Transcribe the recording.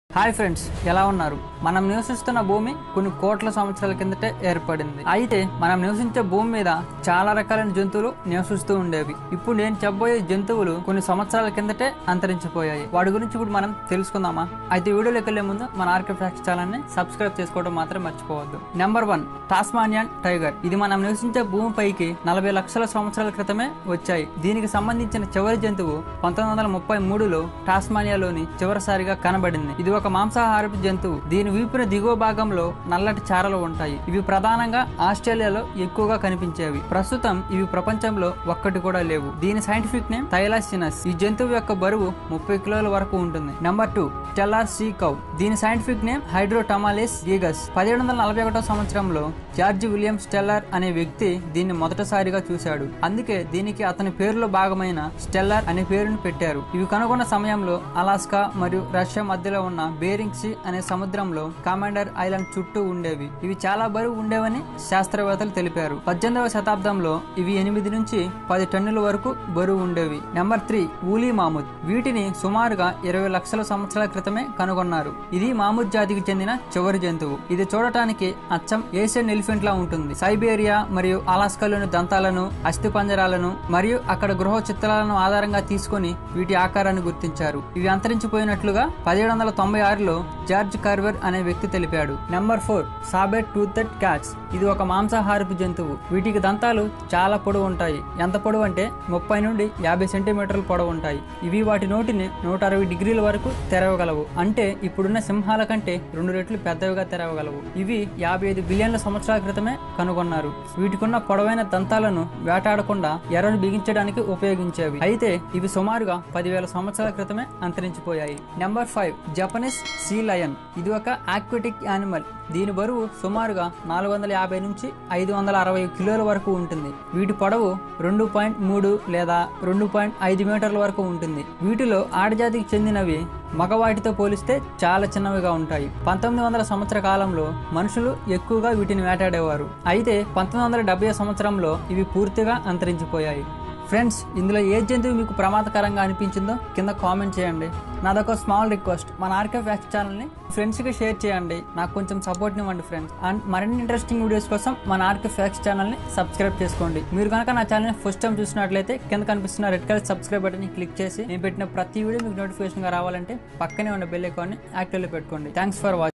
hi friends ఎలా ఉన్నారు మనం నివసిస్తున్న భూమి కొన్ని కోట్ల సంవత్సరాల కిందటే ఏర్పడింది అయితే మనం నివసించే భూమి మీద చాలా రకాలైన జంతువులు నివసిస్తూ ఉండేవి ఇప్పుడు నేను చెప్పబోయే జంతువులు కొన్ని సంవత్సరాల కిందటే అంతరించిపోయాయి వాటి గురించి ఇప్పుడు మనం తెలుసుకుందామా అయితే వీడియోలోకి వెళ్లే ముందు మన ఆర్కే ఫ్యాక్స్ ఛానల్ ని సబ్స్క్రైబ్ చేసుకోవడం మాత్రం మర్చిపోవద్దు నెంబర్ వన్ టాస్మానియన్ టైగర్ ఇది మనం నివసించే భూమిపైకి నలభై లక్షల సంవత్సరాల క్రితమే వచ్చాయి దీనికి సంబంధించిన చివరి జంతువు పంతొమ్మిది వందల ముప్పై మూడులో టాస్మానియాలోని చివరిసారిగా కనబడింది ఇది ఒక మాంసాహారపు జంతువు దీని వీపున దిగువ భాగంలో నల్లటి చారలు ఉంటాయి ఇవి ప్రధానంగా ఆస్ట్రేలియాలో ఎక్కువగా కనిపించేవి ప్రస్తుతం ఇవి ప్రపంచంలో ఒక్కటి కూడా లేవు దీని సైంటిఫిక్ నేమ్ థైలాసినస్ ఈ జంతువు యొక్క బరువు ముప్పై కిలోల వరకు ఉంటుంది number two Steller sea cow దీని సైంటిఫిక్ నేమ్ హైడ్రోటమాలిస్ గీగస్ పదిహేడు వందల నలభై ఒకటో సంవత్సరంలో జార్జ్ విలియం స్టెల్లర్ అనే వ్యక్తి దీన్ని మొదటిసారిగా చూశాడు అందుకే దీనికి అతని పేరులో భాగమైన స్టెల్లర్ అనే పేరును పెట్టారు ఇవి కనుగొన్న సమయంలో అలాస్కా మరియు రష్యా మధ్యలో ఉన్న బేరింగ్ సీ అనే సముద్రంలో కమాండర్ ఐలాండ్ చుట్టూ ఉండేవి ఇవి చాలా బరువు ఉండేవని శాస్త్రవేత్తలు తెలిపారు పద్దెనిమిదవ శతాబ్దంలో ఇవి ఎనిమిది నుంచి పది టన్నుల వరకు బరువు ఉండేవి నెంబర్ త్రీ ఊలీ మాముద్ వీటిని సుమారుగా ఇరవై లక్షల సంవత్సరాల క్రితమే కనుగొన్నారు ఇది మాముద్ జాతికి చెందిన చివరి జంతువు ఇది చూడటానికి అచ్చం ఏషియన్ ఎలిఫెంట్ లా ఉంటుంది సైబేరియా మరియు అలాస్కాలోని దంతాలను అస్థిపంజరాలను మరియు అక్కడ గృహ చిత్రాలను ఆధారంగా తీసుకొని వీటి ఆకారాన్ని గుర్తించారు ఇవి అంతరించిపోయినట్లుగా పదిహేడు వందల తొంభై ఆరులో జార్జ్ కార్వెర్ అనే వ్యక్తి తెలిపాడు number four sabre toothed cats ఇది ఒక మాంసాహారపు జంతువు వీటికి దంతాలు చాలా పొడవు ఉంటాయి ఎంత పొడవు అంటే ముప్పై నుండి యాభై సెంటీమీటర్ల పొడవు ఉంటాయి ఇవి వాటి నోటిని నూట అరవై డిగ్రీల వరకు తెరవగలవు అంటే ఇప్పుడున్న సింహాల కంటే రెండు రెట్లు పెద్దవిగా తెరవగలవు ఇవి యాభై ఐదు బిలియన్ల సంవత్సరాల క్రితమే కనుగొన్నారు వీటికున్న పొడవైన దంతాలను వేటాడకుండా ఎర్రను బిగించడానికి ఉపయోగించేవి అయితే ఇవి సుమారుగా పదివేల సంవత్సరాల క్రితమే అంతరించిపోయాయి number five Japanese sea lion ఇది ఒక ఆక్విటిక్ యానిమల్ దీని బరువు సుమారుగా నాలుగు వందల యాభై నుంచి ఐదు వందల అరవై కిలోల వరకు ఉంటుంది వీటి పొడవు రెండు పాయింట్ మూడు లేదా రెండు పాయింట్ ఐదు మీటర్ల వరకు ఉంటుంది వీటిలో ఆడజాతికి చెందినవి మగవాటితో పోలిస్తే చాలా చిన్నవిగా ఉంటాయి పంతొమ్మిది వందల సంవత్సర కాలంలో మనుషులు ఎక్కువగా వీటిని వేటాడేవారు అయితే పంతొమ్మిది వందల డెబ్బై సంవత్సరంలో ఇవి పూర్తిగా అంతరించిపోయాయి ఫ్రెండ్స్ ఇందులో ఏ జంతువు మీకు ప్రమాదకరంగా అనిపించిందో కింద కామెంట్ చేయండి నాదొక స్మాల్ రిక్వెస్ట్ మన ఆర్కే ఫ్యాక్స్ ఛానల్ని ఫ్రెండ్స్కి షేర్ చేయండి నాకు కొంచెం సపోర్ట్ ఇవ్వండి ఫ్రెండ్స్ అండ్ మరిన్ని ఇంట్రెస్టింగ్ వీడియోస్ కోసం మన ఆర్కే ఫ్యాక్స్ ఛానల్ని సబ్స్క్రైబ్ చేసుకోండి మీరు కనుక నా ఛానల్ని ఫస్ట్ టైం చూసినట్లయితే కింద కనిపిస్తున్న రెడ్ కలర్ సబ్స్క్రైబ్ బటన్ని క్లిక్ చేసి నేను పెట్టిన ప్రతి వీడియో మీకు నోటిఫికేషన్గా రావాలంటే పక్కనే ఉన్న బెల్ ఐకాన్ని యాక్టివ్లో పెట్టుకోండి థ్యాంక్స్ ఫర్ వాచింగ్